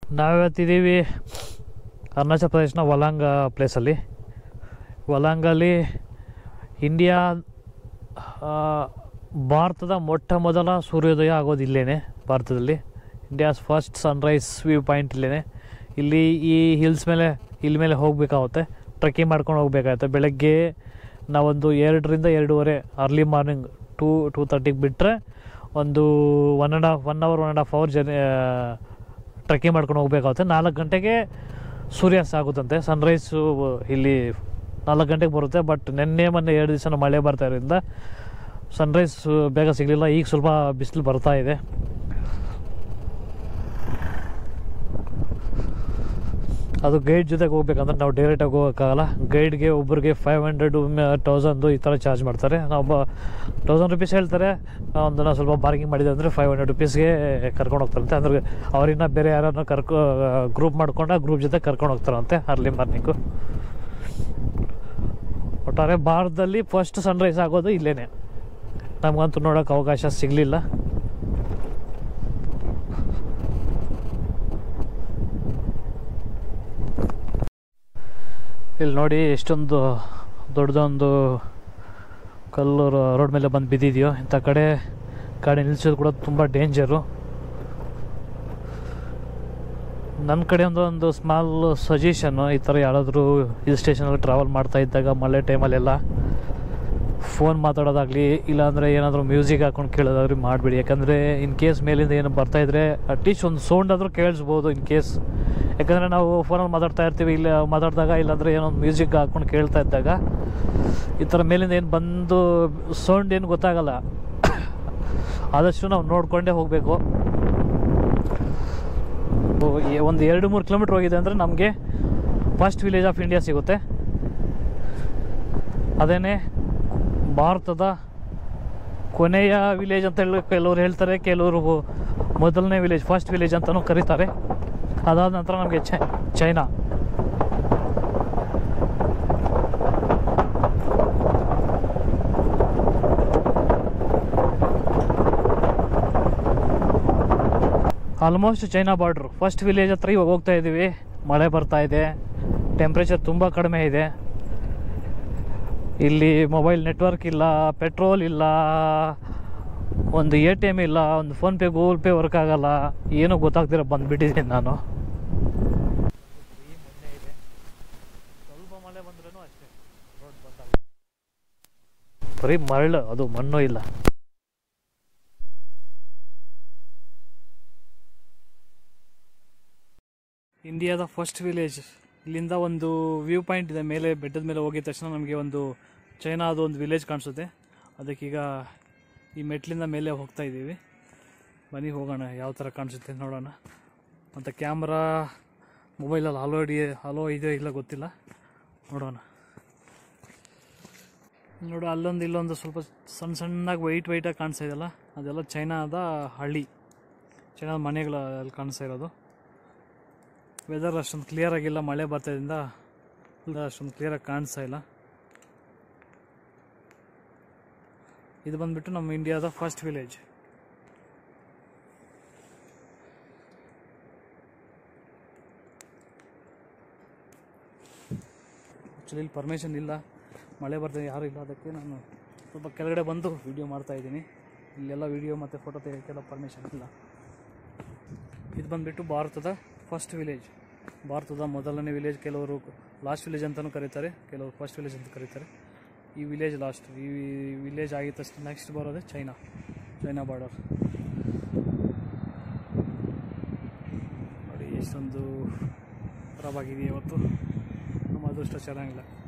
ನಾವಿವತ್ತಿದ್ದೀವಿ ಅರುಣಾಚಲ ಪ್ರದೇಶನ ವಲಾಂಗ ಪ್ಲೇಸಲ್ಲಿ ವಲಾಂಗಲ್ಲಿ ಇಂಡಿಯಾ ಆ, ಭಾರತದ ಮೊಟ್ಟ ಮೊದಲ ಸೂರ್ಯೋದಯ ಆಗೋದು ಇಲ್ಲೇ ಭಾರತದಲ್ಲಿ India's first sunrise view point ಇಲ್ಲೇ ಇಲ್ಲಿ ಈ ಹಿಲ್ಸ್ ಮೇಲೆ ಇಲ್ಲಿ ಮೇಲೆ ಹೋಗಬೇಕಾಗುತ್ತೆ ಟ್ರೆಕ್ಕಿಂಗ್ ಮಾಡ್ಕೊಂಡು ಹೋಗಬೇಕಾಗುತ್ತೆ ಬೆಳಗ್ಗೆ ನಾವೊಂದು ಎರಡರಿಂದ ಎರಡೂವರೆ ಅರ್ಲಿ ಮಾರ್ನಿಂಗ್ ಟೂ ಟೂ ತರ್ಟಿಗೆ ಬಿಟ್ಟರೆ ಒಂದು one and half one hour one and half hour journey trekking ಮಾಡ್ಕೊಂಡು ಹೋಗಬೇಕಾಗುತ್ತೆ ನಾಲ್ಕು ಗಂಟೆಗೆ ಸೂರ್ಯಾಸ್ತ ಆಗುತ್ತಂತೆ ಸನ್ರೈಸು ಇಲ್ಲಿ ನಾಲ್ಕು ಗಂಟೆಗೆ ಬರುತ್ತೆ ಬಟ್ ನಿನ್ನೆ ಮೊನ್ನೆ ಎರಡು ದಿವಸ ಮಳೆ ಬರ್ತಾ ಇರೋದ್ರಿಂದ ಸನ್ರೈಸ್ ಬೇಗ ಸಿಗಲಿಲ್ಲ ಈಗ ಸ್ವಲ್ಪ ಬಿಸಿಲು ಬರ್ತಾ ಇದೆ ಅದು ಗೈಡ್ ಜೊತೆಗೆ ಹೋಗ್ಬೇಕಂದ್ರೆ ನಾವು ಡೈರೆಕ್ಟಾಗಿ ಹೋಗೋಕ್ಕಾಗಲ್ಲ ಗೈಡ್ಗೆ ಒಬ್ಬರಿಗೆ ಫೈವ್ ಹಂಡ್ರೆಡ್ ತೌಸಂಡು ಈ ಥರ ಚಾರ್ಜ್ ಮಾಡ್ತಾರೆ ನಾವು ತೌಸಂಡ್ ರುಪೀಸ್ ಹೇಳ್ತಾರೆ ಒಂದು ನಾವು ಸ್ವಲ್ಪ ಬಾರ್ಗಿಂಗ್ ಮಾಡಿದೆ ಅಂದರೆ ಫೈವ್ ಹಂಡ್ರೆಡ್ ರುಪೀಸ್ಗೆ ಕರ್ಕೊಂಡು ಹೋಗ್ತಾರಂತೆ ಅಂದ್ರೆ ಅವರಿನ್ನ ಬೇರೆ ಯಾರನ್ನ ಕರ್ಕೊ ಗ್ರೂಪ್ ಮಾಡ್ಕೊಂಡು ಆ ಗ್ರೂಪ್ ಜೊತೆ ಕರ್ಕೊಂಡು ಹೋಗ್ತಾರಂತೆ ಅರ್ಲಿ ಮಾರ್ನಿಂಗು ಒಟ್ಟಾರೆ ಭಾರತದಲ್ಲಿ ಫಸ್ಟ್ ಸನ್ರೈಸ್ ಆಗೋದು ಇಲ್ಲೇ ನಮಗಂತೂ ನೋಡೋಕೆ ಅವಕಾಶ ಸಿಗಲಿಲ್ಲ ಇಲ್ಲಿ ನೋಡಿ ಎಷ್ಟೊಂದು ದೊಡ್ಡದೊಂದು ಕಲ್ಲು ರೋಡ್ ಮೇಲೆ ಬಂದು ಬಿದ್ದಿದೆಯೋ ಇಂಥ ಕಡೆ ಗಾಡಿ ನಿಲ್ಸೋದು ಕೂಡ ತುಂಬ ಡೇಂಜರು ನನ್ನ ಕಡೆ ಒಂದು ಒಂದು ಸ್ಮಾಲ್ ಸಜೆಷನ್ನು ಈ ಥರ ಯಾರಾದರೂ ಹಿಲ್ ಸ್ಟೇಷನಲ್ಲಿ ಟ್ರಾವೆಲ್ ಮಾಡ್ತಾ ಇದ್ದಾಗ ಮಳೆ ಟೈಮಲ್ಲೆಲ್ಲ ಫೋನ್ ಮಾತಾಡೋದಾಗಲಿ ಇಲ್ಲಾಂದರೆ ಏನಾದರೂ ಮ್ಯೂಸಿಕ್ ಹಾಕೊಂಡು ಕೇಳೋದಾಗ್ಲಿ ಮಾಡಿಬಿಡಿ ಯಾಕಂದರೆ ಇನ್ ಕೇಸ್ ಮೇಲಿಂದ ಏನು ಬರ್ತಾ ಇದ್ರೆ ಅಟ್ಲೀಸ್ಟ್ ಒಂದು ಸೌಂಡ್ ಆದರೂ ಕೇಳಿಸ್ಬೋದು ಇನ್ ಕೇಸ್ ಯಾಕಂದರೆ ನಾವು ಫೋನಲ್ಲಿ ಮಾತಾಡ್ತಾ ಇರ್ತೀವಿ ಇಲ್ಲ ಮಾತಾಡಿದಾಗ ಇಲ್ಲಾಂದರೆ ಏನೋ ಒಂದು ಮ್ಯೂಸಿಕ್ ಹಾಕ್ಕೊಂಡು ಕೇಳ್ತಾ ಇದ್ದಾಗ ಈ ಥರ ಮೇಲಿಂದ ಏನು ಬಂದು ಸೌಂಡ್ ಏನು ಗೊತ್ತಾಗಲ್ಲ ಆದಷ್ಟು ನಾವು ನೋಡಿಕೊಂಡೇ ಹೋಗಬೇಕು ಒಂದು ಎರಡು ಮೂರು ಕಿಲೋಮೀಟ್ರ್ ಹೋಗಿದೆ ಅಂದರೆ ನಮಗೆ ಫಸ್ಟ್ ವಿಲೇಜ್ ಆಫ್ ಇಂಡಿಯಾ ಸಿಗುತ್ತೆ ಅದೇನೇ ಭಾರತದ ಕೊನೆಯ ವಿಲೇಜ್ ಅಂತ ಹೇಳಿ ಕೆಲವರು ಹೇಳ್ತಾರೆ ಕೆಲವರು ಮೊದಲನೇ ವಿಲೇಜ್ ಫಸ್ಟ್ ವಿಲೇಜ್ ಅಂತಲೂ ಕರೀತಾರೆ ಅದಾದ ನಂತರ ನಮಗೆ ಚೈ China almost China border first village ಹತ್ರ ಇವಾಗ ಹೋಗ್ತಾ ಇದ್ದೀವಿ ಮಳೆ ಬರ್ತಾ ಇದೆ ಟೆಂಪ್ರೇಚರ್ ತುಂಬ ಕಡಿಮೆ ಇದೆ ಇಲ್ಲಿ ಮೊಬೈಲ್ ನೆಟ್ವರ್ಕ್ ಇಲ್ಲ ಪೆಟ್ರೋಲ್ ಇಲ್ಲ ಒಂದು ಎ ಟಿ ಎಮ್ ಇಲ್ಲ ಒಂದು ಫೋನ್ಪೇ ಗೂಗಲ್ ಪೇ ವರ್ಕ್ ಆಗಲ್ಲ ಏನೂ ಗೊತ್ತಾಗ್ದಿರ ಬಂದುಬಿಟ್ಟಿದ್ದೀನಿ ನಾನು ಸ್ವಲ್ಪ ಮಳೆ ಬಂದ್ರೂ ಅಷ್ಟೇ ರೋಡ್ ಬಂದಾಗ ಬರೀ ಮರಳು ಅದು ಮಣ್ಣು ಇಲ್ಲ ಇಂಡಿಯಾದ ಫಸ್ಟ್ ವಿಲೇಜ್ ಇಲ್ಲಿಂದ ಒಂದು ವ್ಯೂ ಪಾಯಿಂಟ್ ಇದೆ ಮೇಲೆ ಬೆಟ್ಟದ ಮೇಲೆ ಹೋಗಿದ ತಕ್ಷಣ ನಮಗೆ ಒಂದು ಚೈನಾದ ಒಂದು ವಿಲೇಜ್ ಕಾಣಿಸುತ್ತೆ ಅದಕ್ಕೀಗ ಈ ಮೆಟ್ಲಿಂದ ಮೇಲೆ ಹೋಗ್ತಾ ಇದ್ದೀವಿ ಬನ್ನಿ ಹೋಗೋಣ ಯಾವ ಥರ ಕಾಣಿಸುತ್ತೆ ನೋಡೋಣ ಮತ್ತು ಕ್ಯಾಮ್ರಾ ಮೊಬೈಲಲ್ಲಿ ಹಲೋ ಹಿಡಿ ಹಲೋ ಇದೆಯೋ ಇಲ್ಲ ಗೊತ್ತಿಲ್ಲ ನೋಡೋಣ ನೋಡು ಅಲ್ಲೊಂದು ಇಲ್ಲೊಂದು ಸ್ವಲ್ಪ ಸಣ್ಣ ಸಣ್ಣದಾಗಿ ವೈಟ್ ವೈಟಾಗಿ ಕಾಣಿಸ್ತಾ ಇದೆಯಲ್ಲ ಅದೆಲ್ಲ ಚೈನಾದ ಹಳ್ಳಿ ಚೈನಾದ ಮನೆಗಳ ಅಲ್ಲಿ ಕಾಣಿಸ್ತಾ ಇರೋದು ವೆದರ್ ಅಷ್ಟೊಂದು ಕ್ಲಿಯರ್ ಆಗಿಲ್ಲ ಮಳೆ ಬರ್ತಾಯಿದ್ದರಿಂದ ಅಷ್ಟೊಂದು ಕ್ಲಿಯರಾಗಿ ಕಾಣಿಸ್ತಾ ಇಲ್ಲ ಇದು ಬಂದ್ಬಿಟ್ಟು ನಮ್ಮ ಇಂಡಿಯಾದ ಫಸ್ಟ್ ವಿಲೇಜ್ ಆ್ಯಕ್ಚುಲಿ ಇಲ್ಲಿ ಪರ್ಮಿಷನ್ ಇಲ್ಲ ಮಳೆ ಬರ್ತಾ ಯಾರೂ ಇಲ್ಲ ಅದಕ್ಕೆ ನಾನು ಸ್ವಲ್ಪ ಕೆಳಗಡೆ ಬಂದು ವಿಡಿಯೋ ಮಾಡ್ತಾ ಇದ್ದೀನಿ ಇಲ್ಲೆಲ್ಲ ವಿಡಿಯೋ ಮತ್ತು ಫೋಟೋ ತೆಗಿಯೋಕ್ಕೆಲ್ಲ ಪರ್ಮಿಷನ್ ಇಲ್ಲ ಇದು ಬಂದ್ಬಿಟ್ಟು ಭಾರತದ ಫಸ್ಟ್ ವಿಲೇಜ್ ಭಾರತದ ಮೊದಲನೇ ವಿಲೇಜ್ ಕೆಲವರು ಲಾಸ್ಟ್ ವಿಲೇಜ್ ಅಂತಲೂ ಕರೀತಾರೆ ಕೆಲವರು ಫಸ್ಟ್ ವಿಲೇಜ್ ಅಂತ ಕರೀತಾರೆ ಈ ವಿಲೇಜ್ ಲಾಸ್ಟ್ ಈ ವಿಲೇಜ್ ಆಗಿದ ತಕ್ಷಣ ನೆಕ್ಸ್ಟ್ ಬರೋದೇ ಚೈನಾ ಚೈನಾ ಬಾರ್ಡರ್ ನೋಡಿ ಎಷ್ಟೊಂದು ಖರಾಬಾಗಿದೆ ಇವತ್ತು ನಮ್ಮ ಅದೃಷ್ಟ ಚೆನ್ನಾಗಿಲ್ಲ